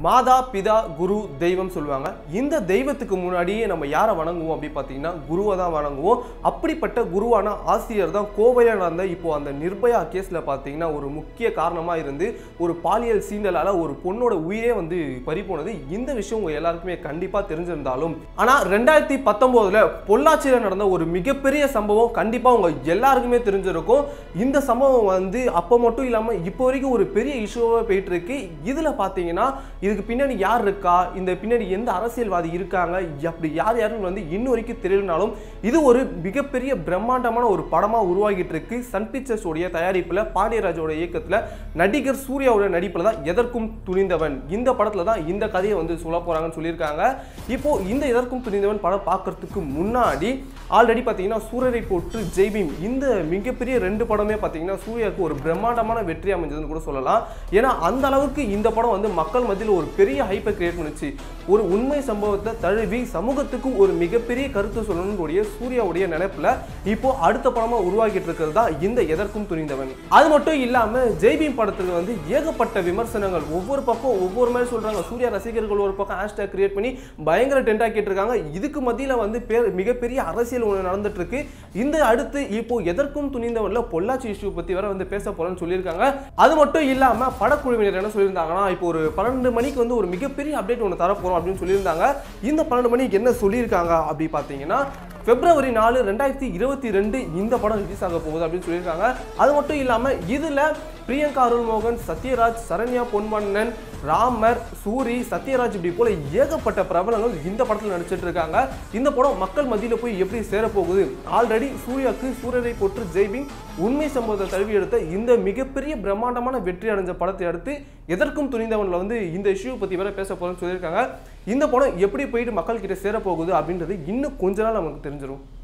மாதா பிதா குரு தெய்வம் சொல்லுவாங்க இந்த தெய்வத்துக்கு முன்னாடியே நம்ம யாரை வணங்குவோம் அப்படி பார்த்தீங்கன்னா குருவை தான் வணங்குவோம் அப்படிப்பட்ட குருவான ஆசிரியர் தான் கோவையில் நடந்த இப்போ அந்த நிர்பயா கேஸில் பார்த்தீங்கன்னா ஒரு முக்கிய காரணமாக இருந்து ஒரு பாலியல் சீண்டலால் ஒரு பொண்ணோட உயிரே வந்து பறி போனது இந்த விஷயம் உங்க எல்லாருக்குமே கண்டிப்பாக தெரிஞ்சிருந்தாலும் ஆனால் ரெண்டாயிரத்தி பத்தொம்போதில் பொள்ளாச்சியில் நடந்த ஒரு மிகப்பெரிய சம்பவம் கண்டிப்பாக உங்க எல்லாருக்குமே தெரிஞ்சிருக்கும் இந்த சம்பவம் வந்து அப்போ மட்டும் இல்லாமல் இப்போ வரைக்கும் ஒரு பெரிய இஷ்யூவாக போயிட்டு இருக்கு இதில் பார்த்தீங்கன்னா இதுக்கு பின்னாடி யார் இருக்கா இந்த பின்னாடி எந்த அரசியல்வாதி இருக்காங்க அப்படி யார் யாருன்னு வந்து இன்னும் வரைக்கும் தெரியலனாலும் இது ஒரு மிகப்பெரிய பிரம்மாண்டமான ஒரு படமாக உருவாகிட்டு இருக்கு சன் பிக்சர்ஸ் உடைய தயாரிப்பில் பாண்டியராஜோட இயக்கத்தில் நடிகர் சூர்யாவோட நடிப்பில் தான் எதற்கும் துணிந்தவன் இந்த படத்தில் தான் இந்த கதையை வந்து சொல்ல போகிறாங்கன்னு சொல்லியிருக்காங்க இப்போ இந்த எதற்கும் துணிந்தவன் படம் பார்க்கறதுக்கு முன்னாடி ஆல்ரெடி பார்த்தீங்கன்னா சூரரை போட்டு ஜெய்பீம் இந்த மிகப்பெரிய ரெண்டு படமே பார்த்தீங்கன்னா சூர்யாவுக்கு ஒரு பிரம்மாண்டமான வெற்றி அமைஞ்சதுன்னு கூட சொல்லலாம் ஏன்னா அந்த அளவுக்கு இந்த படம் வந்து மக்கள் மத்தியில் ஒரு பெரிய ஹைப்பை கிரியேட் பண்ணுச்சு ஒரு உண்மை சம்பவத்தை தழுவி சமூகத்துக்கு ஒரு மிகப்பெரிய கருத்து சொல்லணுடைய சூர்யாவுடைய நினைப்புல இப்போ அடுத்த படமா உருவாக்கிட்டு இருக்கிறது தான் இந்த எதற்கும் துணிந்தவன் அது மட்டும் இல்லாம ஜெய்பீம் படத்துக்கு வந்து ஏகப்பட்ட விமர்சனங்கள் ஒவ்வொரு பக்கம் ஒவ்வொரு மாதிரி சொல்றாங்க சூர்யா ரசிகர்கள் ஒரு பக்கம் ஹேஷ்டேக் கிரியேட் பண்ணி பயங்கர டென்ட் ஆக்கிட்டு இருக்காங்க இதுக்கு மத்தியில வந்து பேர் மிகப்பெரிய அரசியல் ஒன்று நடந்துட்டு இருக்கு இந்த அடுத்து இப்போ எதற்கும் துணிந்தவன்ல பொள்ளாச்சி இஷ்யூ பத்தி வேற வந்து பேச போறேன்னு சொல்லியிருக்காங்க அது மட்டும் இல்லாம படக்குழுவினர் என்ன சொல்லியிருந்தாங்கன்னா இப்போ ஒரு பன்னெண்டு மணிக்கு வந்து ஒரு மிகப்பெரிய அப்டேட் ஒன்று தரப்போறோம் அப்படின்னு சொல்லியிருந்தாங்க இந்த பன்னெண்டு மணிக்கு என்ன சொல்லியிருக்காங்க அப்படி பார்த்தீங்கன்னா பிப்ரவரி நாலு ரெண்டாயிரத்தி இருபத்தி ரெண்டு இந்த படம் ரிலீஸ் ஆக போகுது அப்படின்னு சொல்லியிருக்காங்க அது மட்டும் இல்லாமல் இதில் பிரியங்கா அருள்மோகன் சத்யராஜ் சரண்யா பொன்வண்ணன் ராமர் சூரி சத்யராஜ் இப்படி போல ஏகப்பட்ட பிரபலங்கள் இந்த படத்தில் நடிச்சிட்டு இருக்காங்க இந்த படம் மக்கள் மத்தியில் போய் எப்படி சேரப்போகுது ஆல்ரெடி சூர்யாவுக்கு சூரியரை போற்று ஜெய்பிங் உண்மை சம்பவத்தை தழுவி எடுத்த இந்த மிகப்பெரிய பிரம்மாண்டமான வெற்றி அடைஞ்ச படத்தை அடுத்து எதற்கும் துணிந்தவன்ல வந்து இந்த இஷ்யூ பற்றி வேற பேச போகிறேன்னு சொல்லியிருக்காங்க இந்த படம் எப்படி போயிட்டு மக்கள் கிட்ட சேரப்போகுது அப்படின்றது இன்னும் கொஞ்ச நாள் நமக்கு தெரிஞ்சிடும்